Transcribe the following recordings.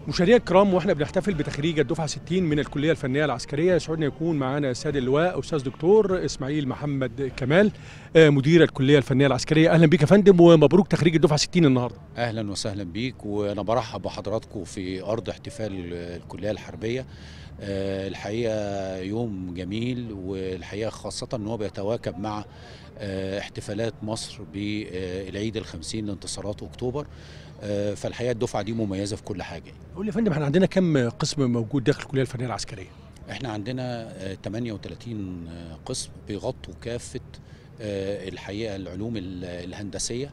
مشاهدينا الكرام واحنا بنحتفل بتخريج الدفعه 60 من الكليه الفنيه العسكريه يسعدنا يكون معنا سياده اللواء استاذ دكتور اسماعيل محمد كمال آه، مدير الكليه الفنيه العسكريه اهلا بك يا فندم ومبروك تخريج الدفعه 60 النهارده اهلا وسهلا بيك وانا برحب بحضراتكم في ارض احتفال الكليه الحربيه آه، الحقيقه يوم جميل والحقيقه خاصه ان هو بيتواكب مع آه، احتفالات مصر بالعيد الخمسين لانتصارات اكتوبر آه، فالحقيقه الدفعه دي مميزه في كل حاجه قول لي يا فندم احنا عندنا كم قسم موجود داخل الكليه الفنيه العسكريه احنا عندنا آه، 38 قسم بيغطوا كافه آه، الحقيقه العلوم ال- الهندسيه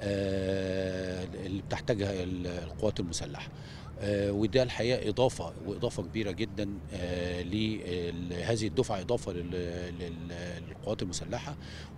آه، اللي بتحتاجها ال- القوات المسلحه آه، وده الحقيقه اضافه واضافه كبيره جدا آه، لهذه الدفعه اضافه لل- لل- للقوات المسلحه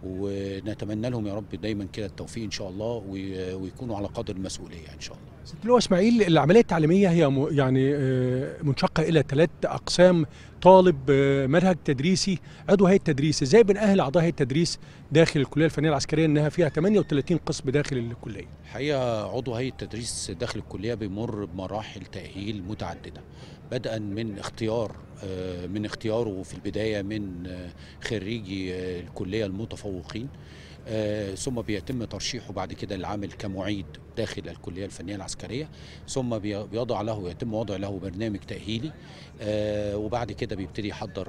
ونتمنى لهم يا رب دايما كده التوفيق ان شاء الله وي- ويكونوا على قدر المسؤوليه ان شاء الله سياده اللواء اسماعيل العمليه التعليميه هي م- يعني آه، منشقه الى ثلاث اقسام طالب آه، منهج تدريسي عضو هيئه التدريس ازاي بنأهل اعضاء هيئه التدريس داخل الكليه الفنيه العسكريه انها فيها 38 قسم داخل الكليه الحقيقه عضو هيئه التدريس داخل الكليه بيمر بمراحل تاهيل متعدده بدءا من اختيار آه، من اختياره في البدايه من آه، خريجي آه، الكليه المتفوقين آه، ثم بيتم ترشيحه بعد كده للعمل كمعيد داخل الكليه الفنيه العسكريه ثم بي- بيضع له يتم وضع له برنامج تاهيلي آه، وبعد كده بيبتدي يحضر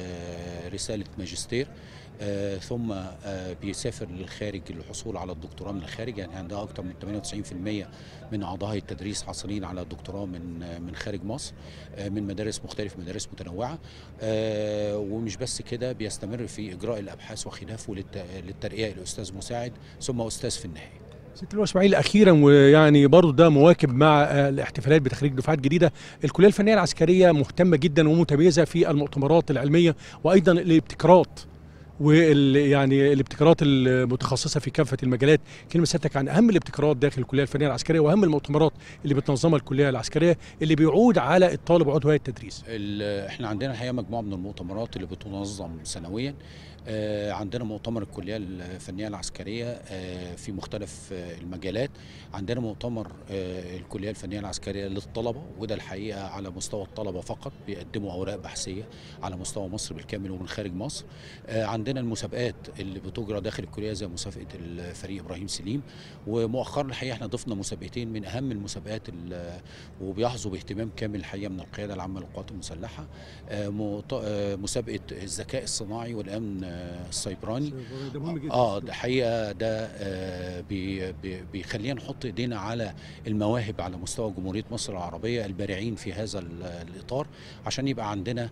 آه، رساله ماجستير آه، ثم آه، بيسافر للخارج للحصول على الدكتوراه من الخارج يعني عندها اكثر من 98% من اعضاء هيئة التدريس حاصلين على الدكتوراه من آه، من خارج مصر آه، من مدارس مختلفه مدارس متنوعه آه، ومش بس كده بيستمر في اجراء الابحاث وخلافه للت- للترقيه الى استاذ مساعد ثم استاذ في النهايه سياده اللواء اسماعيل اخيرا ويعني برضه ده مواكب مع آه، الاحتفالات بتخريج دفعات جديده الكليه الفنيه العسكريه مهتمه جدا ومتميزه في المؤتمرات العلميه وايضا الابتكارات وال يعني الابتكارات المتخصصه في كافه المجالات كلمه سيادتك عن اهم الابتكارات داخل الكليه الفنيه العسكريه واهم المؤتمرات اللي بتنظمها الكليه العسكريه اللي بيعود على الطالب وعضو هيئه التدريس ال- احنا عندنا الحقيقه مجموعه من المؤتمرات اللي بتنظم سنويا آه، عندنا مؤتمر الكليه الفنيه العسكريه آه، في مختلف آه، المجالات عندنا مؤتمر آه، الكليه الفنيه العسكريه للطلبه وده الحقيقه على مستوى الطلبه فقط بيقدموا اوراق بحثيه على مستوى مصر بالكامل ومن خارج مصر آه، عندنا المسابقات اللي بتجرى داخل الكليه زي مسابقه الفريق ابراهيم سليم ومؤخرا الحقيقه احنا ضفنا مسابقتين من اهم المسابقات ال- وبيحظوا باهتمام كامل الحقيقه من القياده العامه للقوات المسلحه آه، مط- آه، مسابقه الذكاء الصناعي والامن آه، السيبراني ده مهم جدا اه ده حقيقه ده آه، بي- بي- بيخلينا نحط ايدينا على المواهب على مستوى جمهوريه مصر العربيه البارعين في هذا ال- الاطار عشان يبقى عندنا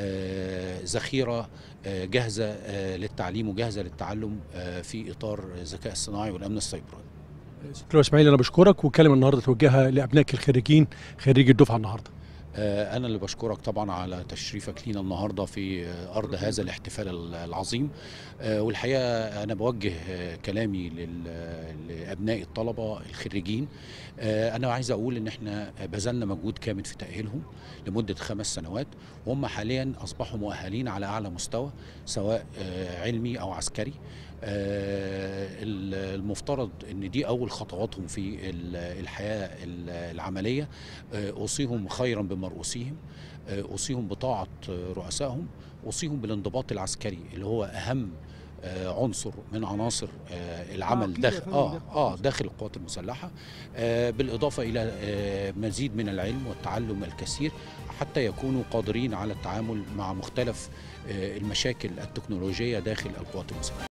آه، ذخيره آه، جاهزه آه، للتعليم وجاهزه للتعلم آه، في اطار الذكاء الصناعي والامن السيبراني سياده اللواء اسماعيل انا بشكرك وكلمه النهارده توجهها لابنائك الخريجين خريجي الدفعه النهارده آه، أنا اللي بشكرك طبعا على تشريفك لينا النهارده في آه، أرض هذا الاحتفال ال- العظيم آه، والحقيقة أنا بوجه آه، كلامي لل- لأبناء الطلبة الخريجين آه، أنا عايز أقول إن إحنا بذلنا مجهود كامل في تأهيلهم لمدة خمس سنوات وهم حاليا أصبحوا مؤهلين على أعلى مستوى سواء آه، علمي أو عسكري آه، ال- المفترض ان دي اول خطواتهم في ال- الحياه ال- العمليه آه، اوصيهم خيرا بمرؤوسيهم آه، اوصيهم بطاعه آه، رؤسائهم اوصيهم بالانضباط العسكري اللي هو اهم آه، عنصر من عناصر آه، العمل أكيد يا داخل فندم، اه ده اه داخل القوات المسلحه آه، بالاضافه الى آه، مزيد من العلم والتعلم الكثير حتى يكونوا قادرين على التعامل مع مختلف آه، المشاكل التكنولوجيه داخل القوات المسلحه